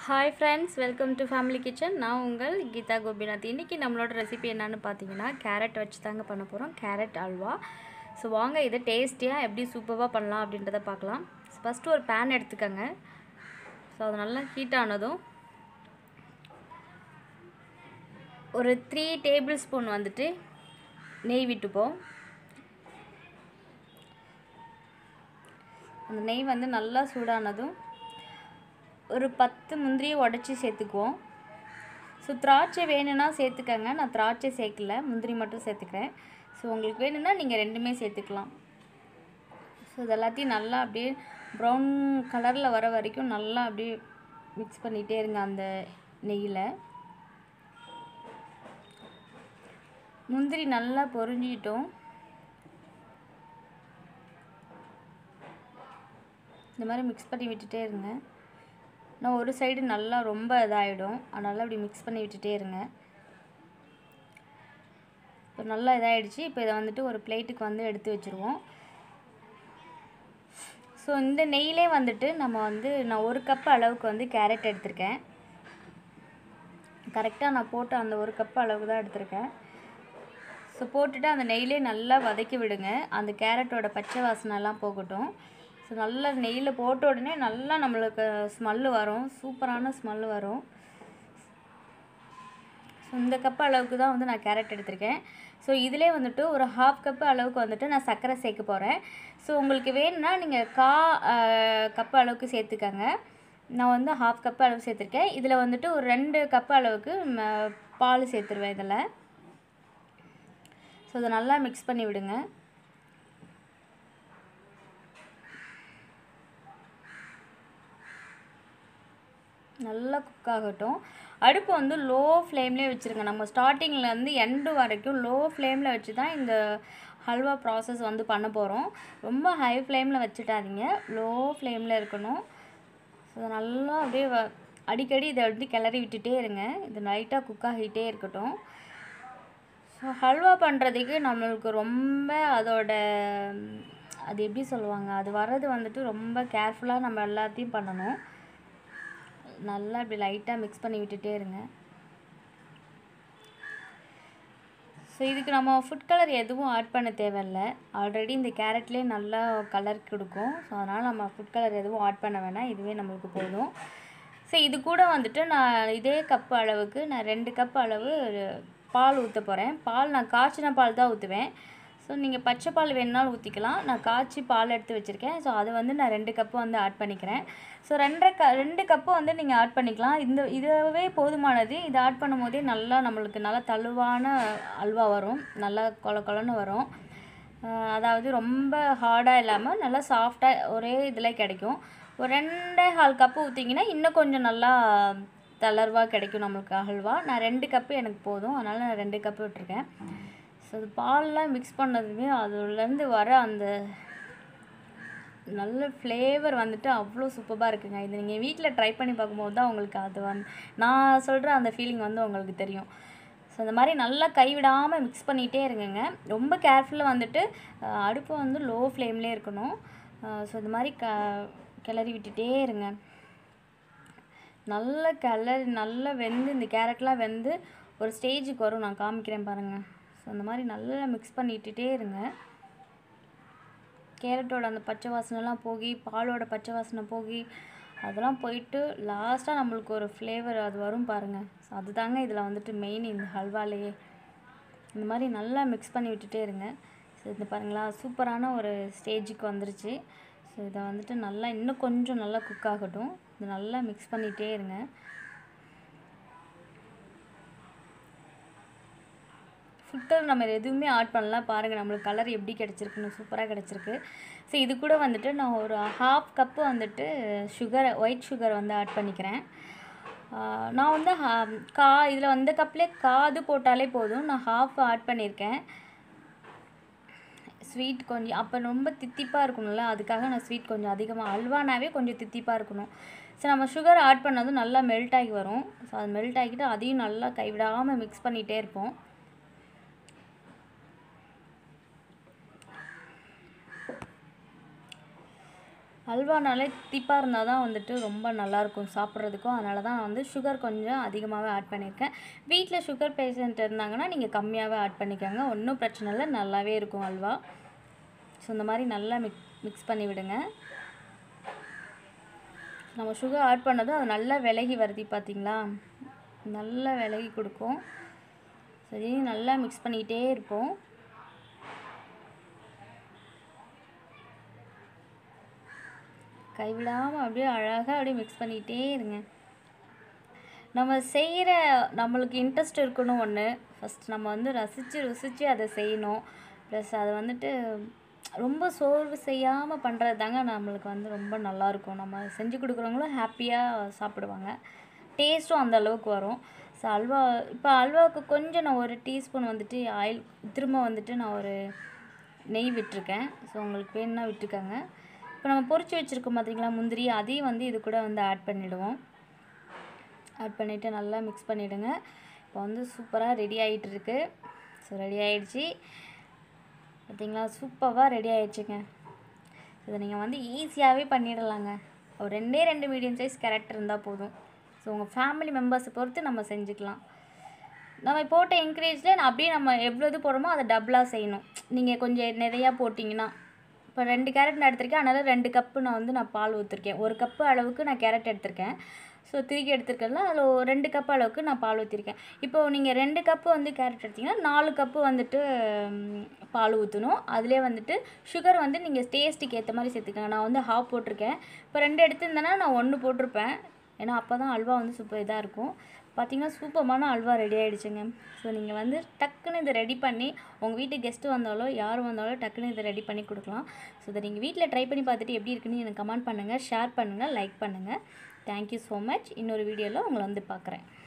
hi friends welcome to family kitchen நான் உங்கள் கீதா கோபிநாத் இன்றைக்கி நம்மளோட ரெசிபி என்னன்னு பார்த்தீங்கன்னா கேரட் வச்சு தாங்க பண்ண போகிறோம் கேரட் அல்வா ஸோ வாங்க இதை டேஸ்டியாக எப்படி சூப்பராக பண்ணலாம் அப்படின்றத பார்க்கலாம் ஃபஸ்ட்டு ஒரு பேன் எடுத்துக்கோங்க ஸோ அது நல்லா ஹீட் ஆனதும் ஒரு த்ரீ டேபிள் ஸ்பூன் வந்துட்டு நெய் விட்டுப்போம் அந்த நெய் வந்து நல்லா சூடானதும் ஒரு பத்து முந்திரியை உடச்சி சேர்த்துக்குவோம் ஸோ திராட்சை வேணும்னா சேர்த்துக்கங்க நான் திராட்சை சேர்க்கல முந்திரி மட்டும் சேர்த்துக்கிறேன் ஸோ உங்களுக்கு வேணும்னா நீங்கள் ரெண்டுமே சேர்த்துக்கலாம் ஸோ இது எல்லாத்தையும் நல்லா அப்படியே ப்ரௌன் கலரில் வர வரைக்கும் நல்லா அப்படியே மிக்ஸ் பண்ணிகிட்டே இருங்க அந்த நெய்யில் முந்திரி நல்லா பொரிஞ்சிட்டோம் இந்த மாதிரி மிக்ஸ் பண்ணி விட்டுட்டே இருங்க நான் ஒரு சைடு நல்லா ரொம்ப இதாகிடும் அதனால் அப்படி மிக்ஸ் பண்ணி விட்டுட்டே இருங்க இப்போ நல்லா இதாகிடுச்சு இப்போ இதை வந்துட்டு ஒரு பிளேட்டுக்கு வந்து எடுத்து வச்சுருவோம் ஸோ இந்த நெய்யிலே வந்துட்டு நம்ம வந்து நான் ஒரு கப் அளவுக்கு வந்து கேரட் எடுத்திருக்கேன் கரெக்டாக நான் போட்ட அந்த ஒரு கப் அளவுக்கு தான் எடுத்திருக்கேன் ஸோ போட்டுட்டு அந்த நெய்யிலே நல்லா வதக்கி விடுங்க அந்த கேரட்டோட பச்சை வாசனைலாம் போகட்டும் ஸோ நல்லா நெய்யில் போட்ட உடனே நல்லா நம்மளுக்கு ஸ்மெல்லு வரும் சூப்பரான ஸ்மெல்லு வரும் ஸோ இந்த கப் அளவுக்கு தான் வந்து நான் கேரட் எடுத்திருக்கேன் ஸோ இதிலே வந்துட்டு ஒரு ஹாஃப் கப்பு அளவுக்கு வந்துட்டு நான் சர்க்கரை சேர்க்க போகிறேன் ஸோ உங்களுக்கு வேணும்னா நீங்கள் கா கப்பு அளவுக்கு சேர்த்துக்கங்க நான் வந்து ஹாஃப் கப் அளவு சேர்த்துருக்கேன் இதில் வந்துட்டு ஒரு ரெண்டு கப் அளவுக்கு பால் சேர்த்துருவேன் இதில் ஸோ இதை நல்லா மிக்ஸ் பண்ணி விடுங்க நல்லா குக் ஆகட்டும் அடுப்பு வந்து லோ ஃப்ளேம்லேயே வச்சுருங்க நம்ம ஸ்டார்டிங்லேருந்து எண்டு வரைக்கும் லோ ஃப்ளேமில் வச்சு தான் இந்த ஹல்வா ப்ராசஸ் வந்து பண்ண போகிறோம் ரொம்ப ஹை ஃப்ளேமில் வச்சுட்டாதீங்க லோ ஃப்ளேமில் இருக்கணும் ஸோ நல்லா அப்படியே அடிக்கடி இதை வந்து கிளறி விட்டுட்டே இருங்க இது லைட்டாக குக் ஆகிட்டே இருக்கட்டும் ஸோ ஹல்வா பண்ணுறதுக்கு நம்மளுக்கு ரொம்ப அதோட அது எப்படி சொல்லுவாங்க அது வர்றது வந்துட்டு ரொம்ப கேர்ஃபுல்லாக நம்ம எல்லாத்தையும் பண்ணணும் நல்லா இப்படி லைட்டாக மிக்ஸ் பண்ணி விட்டுட்டே இருங்க ஸோ இதுக்கு நம்ம ஃபுட் கலர் எதுவும் ஆட் பண்ண தேவையில்ல ஆல்ரெடி இந்த கேரட்லேயே நல்லா கலர் கொடுக்கும் ஸோ அதனால் நம்ம ஃபுட் கலர் எதுவும் ஆட் பண்ண வேணாம் இதுவே நம்மளுக்கு போதும் ஸோ இது கூட வந்துட்டு நான் இதே கப் அளவுக்கு நான் ரெண்டு கப் அளவு பால் ஊற்ற போகிறேன் பால் நான் காய்ச்சின பால் தான் ஊற்றுவேன் ஸோ நீங்கள் பச்சை பால் வேணுனாலும் ஊற்றிக்கலாம் நான் காய்ச்சி பால் எடுத்து வச்சுருக்கேன் ஸோ அது வந்து நான் ரெண்டு கப்பு வந்து ஆட் பண்ணிக்கிறேன் ஸோ ரெண்டரை க ரெண்டு கப்பு வந்து நீங்கள் ஆட் பண்ணிக்கலாம் இந்த இதுவே போதுமானது இதை ஆட் பண்ணும் போதே நல்லா நம்மளுக்கு நல்லா தழுவான அல்வா வரும் நல்லா கொல கொலன்னு வரும் அதாவது ரொம்ப ஹார்டாக இல்லாமல் நல்லா சாஃப்டாக ஒரே இதில் கிடைக்கும் ஒரு ரெண்டே ஹால் கப்பு ஊற்றிங்கன்னா இன்னும் கொஞ்சம் நல்லா தளர்வாக கிடைக்கும் நம்மளுக்கு அல்வா நான் ரெண்டு கப்பு எனக்கு போதும் அதனால் நான் ரெண்டு கப்பு விட்டுருக்கேன் ஸோ அது பால்லாம் மிக்ஸ் பண்ணதுமே அதுலேருந்து வர அந்த நல்ல ஃப்ளேவர் வந்துட்டு அவ்வளோ சூப்பராக இருக்குங்க இது நீங்கள் வீட்டில் ட்ரை பண்ணி பார்க்கும்போது தான் உங்களுக்கு அது வந்து நான் சொல்கிற அந்த ஃபீலிங் வந்து உங்களுக்கு தெரியும் ஸோ இந்த மாதிரி நல்லா கைவிடாமல் மிக்ஸ் பண்ணிகிட்டே இருங்கங்க ரொம்ப கேர்ஃபுல்லாக வந்துட்டு அடுப்பு வந்து லோ ஃப்ளேம்லேயே இருக்கணும் ஸோ இந்த மாதிரி க கிளறி விட்டுட்டே இருங்க நல்ல கலர் நல்லா வெந்து இந்த கேரட்லாம் வெந்து ஒரு ஸ்டேஜுக்கு வரும் நான் காமிக்கிறேன் பாருங்கள் ஸோ அந்த மாதிரி நல்லா மிக்ஸ் பண்ணிட்டுட்டே இருங்க கேரட்டோட அந்த பச்சை வாசனைலாம் போகி பாலோட பச்சை வாசனை போகி அதெல்லாம் போயிட்டு லாஸ்ட்டாக நம்மளுக்கு ஒரு ஃப்ளேவர் அது வரும் பாருங்கள் ஸோ அதுதாங்க இதில் வந்துட்டு மெயின் இந்த ஹல்வாலேயே இந்த மாதிரி நல்லா மிக்ஸ் பண்ணி விட்டுட்டே இருங்க ஸோ இது பாருங்களா சூப்பரான ஒரு ஸ்டேஜுக்கு வந்துருச்சு ஸோ இதை வந்துட்டு நல்லா இன்னும் கொஞ்சம் நல்லா குக் ஆகட்டும் இது நல்லா மிக்ஸ் பண்ணிகிட்டே இருங்க ஃபுட் கலர் நம்ம எதுவுமே ஆட் பண்ணலாம் பாருங்கள் நம்மளுக்கு கலர் எப்படி கிடச்சிருக்குன்னு சூப்பராக கிடச்சிருக்கு ஸோ இது கூட வந்துட்டு நான் ஒரு ஹாஃப் கப்பு வந்துட்டு சுகரை ஒயிட் சுகர் வந்து ஆட் பண்ணிக்கிறேன் நான் வந்து கா இதில் வந்த கப்லேயே காது போட்டாலே போதும் நான் ஹாஃப் ஆட் பண்ணியிருக்கேன் ஸ்வீட் கொஞ்சம் அப்போ ரொம்ப தித்திப்பாக இருக்கணும்ல அதுக்காக நான் ஸ்வீட் கொஞ்சம் அதிகமாக அல்வானாவே கொஞ்சம் தித்திப்பாக இருக்கணும் ஸோ நம்ம சுகர் ஆட் பண்ணதும் நல்லா மெல்ட் ஆகி வரும் ஸோ அது மெல்ட் ஆகிட்டு அதையும் நல்லா கைவிடாமல் மிக்ஸ் பண்ணிகிட்டே இருப்போம் அல்வானாலே திப்பாக இருந்தால் தான் வந்துட்டு ரொம்ப நல்லாயிருக்கும் சாப்பிட்றதுக்கும் அதனால தான் நான் வந்து சுகர் கொஞ்சம் அதிகமாகவே ஆட் பண்ணியிருக்கேன் வீட்டில் சுகர் பேஷண்ட் இருந்தாங்கன்னா நீங்கள் கம்மியாகவே ஆட் பண்ணிக்கோங்க ஒன்றும் பிரச்சனை இல்லை நல்லாவே இருக்கும் அல்வா ஸோ இந்த மாதிரி நல்லா மிக் மிக்ஸ் பண்ணி விடுங்க நம்ம சுகர் ஆட் பண்ணதும் அது நல்லா விலகி வருது பார்த்தீங்களா நல்லா விலகி கொடுக்கும் சரி நல்லா மிக்ஸ் பண்ணிக்கிட்டே இருப்போம் கைவிடாமல் அப்படியே அழகாக அப்படியே மிக்ஸ் பண்ணிக்கிட்டே இருங்க நம்ம செய்கிற நம்மளுக்கு இன்ட்ரெஸ்ட் இருக்கணும் ஒன்று ஃபஸ்ட் நம்ம வந்து ரசித்து ருசித்து அதை செய்யணும் ப்ளஸ் அதை வந்துட்டு ரொம்ப சோர்வு செய்யாமல் பண்ணுறது தாங்க நம்மளுக்கு வந்து ரொம்ப நல்லாயிருக்கும் நம்ம செஞ்சு கொடுக்குறவங்களும் ஹாப்பியாக சாப்பிடுவாங்க டேஸ்ட்டும் அந்த அளவுக்கு வரும் ஸோ அல்வா இப்போ அல்வாவுக்கு கொஞ்சம் நான் ஒரு டீஸ்பூன் வந்துட்டு ஆயில் திரும்ப வந்துட்டு நான் ஒரு நெய் விட்டுருக்கேன் ஸோ உங்களுக்கு வேணும்னா விட்டுக்கோங்க இப்போ நம்ம பொரிச்சு வச்சுருக்கோம் பார்த்தீங்களா முந்திரி அதையும் வந்து இது கூட வந்து ஆட் பண்ணிவிடுவோம் ஆட் பண்ணிவிட்டு நல்லா மிக்ஸ் பண்ணிவிடுங்க இப்போ வந்து சூப்பராக ரெடி ஆகிட்டு இருக்கு ஸோ ரெடி ஆகிடுச்சி பார்த்தீங்களா சூப்பராக ரெடி ஆகிடுச்சுங்க இதை நீங்கள் வந்து ஈஸியாகவே பண்ணிடலாங்க ஒரு ரெண்டே ரெண்டு மீடியம் சைஸ் கேரக்டர் இருந்தால் போதும் ஸோ உங்கள் ஃபேமிலி மெம்பர்ஸை பொறுத்து நம்ம செஞ்சுக்கலாம் நம்ம போட்ட என்கரேஜில் அப்படியே நம்ம எவ்வளோ இது போடுறோமோ அதை டபுளாக செய்யணும் நீங்கள் கொஞ்சம் நிறையா போட்டிங்கன்னா இப்போ ரெண்டு கேரட் நான் எடுத்திருக்கேன் அதனால் ரெண்டு கப்பு நான் வந்து நான் பால் ஊற்றிருக்கேன் ஒரு கப்பு அளவுக்கு நான் கேரட் எடுத்திருக்கேன் ஸோ திருக்கி எடுத்துருக்கல அதில் ஒரு ரெண்டு கப் அளவுக்கு நான் பால் ஊற்றிருக்கேன் இப்போ நீங்கள் ரெண்டு கப்பு வந்து கேரட் எடுத்தீங்கன்னா நாலு கப்பு வந்துட்டு ம், பால் ஊற்றணும் அதிலே வந்துட்டு சுகர் வந்து நீங்கள் டேஸ்ட்டுக்கு ஏற்ற மாதிரி சேர்த்துக்கோங்க நான் வந்து ஹாஃப் போட்டிருக்கேன் இப்போ ரெண்டு எடுத்திருந்தேன்னா நான் ஒன்று போட்டிருப்பேன் ஏன்னா அப்போ தான் அல்வா வந்து சூப்பர் இதாக இருக்கும் பார்த்தீங்கன்னா சூப்பரான அல்வா ரெடி ஆகிடுச்சுங்க ஸோ நீங்கள் வந்து டக்குன்னு இதை ரெடி பண்ணி உங்கள் வீட்டுக்கு கெஸ்ட்டு வந்தாலோ யார் வந்தாலும் டக்குன்னு இதை ரெடி பண்ணி கொடுக்கலாம் ஸோ இதை நீங்கள் வீட்டில் ட்ரை பண்ணி பார்த்துட்டு எப்படி இருக்குன்னு எனக்கு கமெண்ட் பண்ணுங்கள் ஷேர் பண்ணுங்கள் லைக் பண்ணுங்கள் தேங்க்யூ ஸோ மச் இன்னொரு வீடியோவில் உங்களை வந்து பார்க்குறேன்